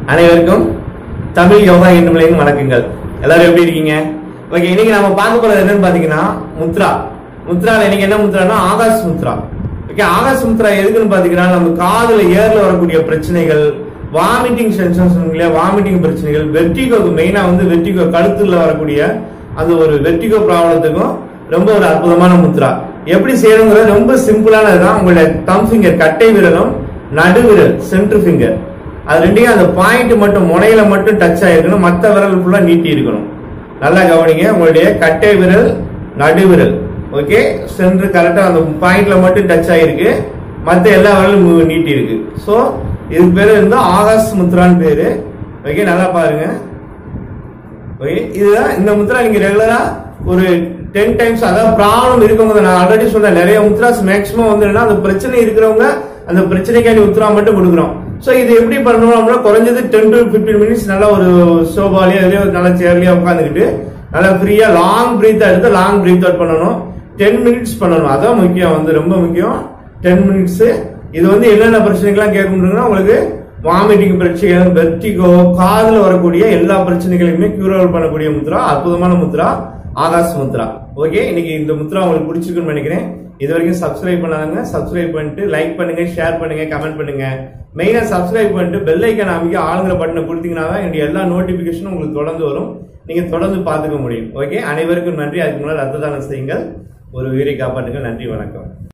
அனைவருக்கும் தமிழ் யோகா என்ற வணக்கங்கள் எல்லாரும் எப்படி இருக்கீங்க ஓகே இன்னைக்கு நம்ம பார்க்க போறது என்னன்னு பாத்தீங்கன்னா முத்ரா முத்ரால இன்னைக்கு என்ன முத்ரானா ஆகாஷ் முத்ரா ஓகே ஆகாஷ் முத்ரா எதுக்குன்னு பாத்தீங்கன்னா நம்ம காதுல ஏர்ல வரக்கூடிய பிரச்சனைகள் வாமிட்டிங் சென்சேஷன் இல்லையா வாமிட்டிங் பிரச்சனைகள் வெர்டிகோக்கு மெயினா வந்து வெர்டிகோ கழுத்துல வரக்கூடிய அது ஒரு வெர்டிகோ ப்ராப்ளத்துக்கும் ரொம்ப ஒரு அற்புதமான முத்ரா எப்படி செய்யணுங்கிறது ரொம்ப சிம்பிளானதுதான் உங்களுடைய தம் ஃபிங்கர் கட்டை விரலும் நடுவிரல் சென்டர் ஃபிங்கர் அது ரெண்டையும் அந்த பாயிண்ட் மட்டும் முனையில மட்டும் டச் ஆயிருக்கணும் மற்ற விரல் ஃபுல்லா நீட்டி இருக்கணும் நல்லா கவனிங்க உங்களுடைய கட்டை விரல் நடுவிரல் ஓகே சென்று கரெக்டா அந்த பாயிண்ட்ல மட்டும் டச் ஆயிருக்கு மற்ற எல்லா விரலும் மு- நீட்டி இருக்கு ஸோ இதுக்கு பேரு வந்து ஆகாஷ் முத்ரான்னு பேரு ஓகே நல்லா பாருங்க ஓகே இதுதான் இந்த முத்ரா நீங்க ரெகுலரா ஒரு டென் டைம்ஸ் அதாவது ப்ராப்ளம் இருக்கவங்க நான் ஆல்ரெடி சொன்னேன் நிறைய முத்ராஸ் மேக்ஸிமம் வந்து என்னன்னா அந்த பிரச்சனை இருக்கிறவங்க அந்த பிரச்சனைக்காண்டி முத்ரா மட்டும் கொடுக்குறோம் சோ இது எப்படி பண்ணணும் அப்படின்னா குறைஞ்சது டென் டு 15 மினிட்ஸ் நல்லா ஒரு சோபாலேயோ எதுலயோ ஒரு நல்ல சேர்லயோ உட்காந்துக்கிட்டு நல்லா ஃப்ரீயா லாங் பிரீத் எடுத்து லாங் பிரீத் அவுட் பண்ணணும் டென் மினிட்ஸ் பண்ணணும் அதான் முக்கியம் வந்து ரொம்ப முக்கியம் டென் மினிட்ஸ் இது வந்து என்னென்ன பிரச்சனைகள்லாம் கேட்கணும்னா உங்களுக்கு வாமிட்டிங் பிரச்சனைகள் வெர்டிகோ காதுல வரக்கூடிய எல்லா பிரச்சனைகளையுமே கியூர் பண்ணக்கூடிய முத்ரா அற்புதமான முத்ரா ஆகாஷ் முத்ரா ஓகே இன்னைக்கு இந்த முத்ரா உங்களுக்கு பிடிச்சிருக்குன்னு நினைக்கிறேன் இது வரைக்கும் சப்ஸ்கிரைப் பண்ணாதவங்க சப்ஸ்கிரைப் பண்ணிட்டு லைக் பண்ணுங்க ஷேர் பண்ணுங்க கமெண்ட் பண்ணுங்க மெயினா சப்ஸ்கிரைப் பண்ணிட்டு பெல் ஐக்கன் அமைக்க ஆளுங்கிற பட்டனை கொடுத்தீங்கன்னா தான் என்னுடைய எல்லா நோட்டிபிகேஷனும் உங்களுக்கு தொடர்ந்து வரும் நீங்க தொடர்ந்து பார்த்துக்க முடியும் ஓகே அனைவருக்கும் நன்றி அதுக்கு முன்னாடி ரத்த தானம் செய்யுங்கள் ஒரு உயிரை காப்பாற்றுங்கள் நன்றி வணக்கம்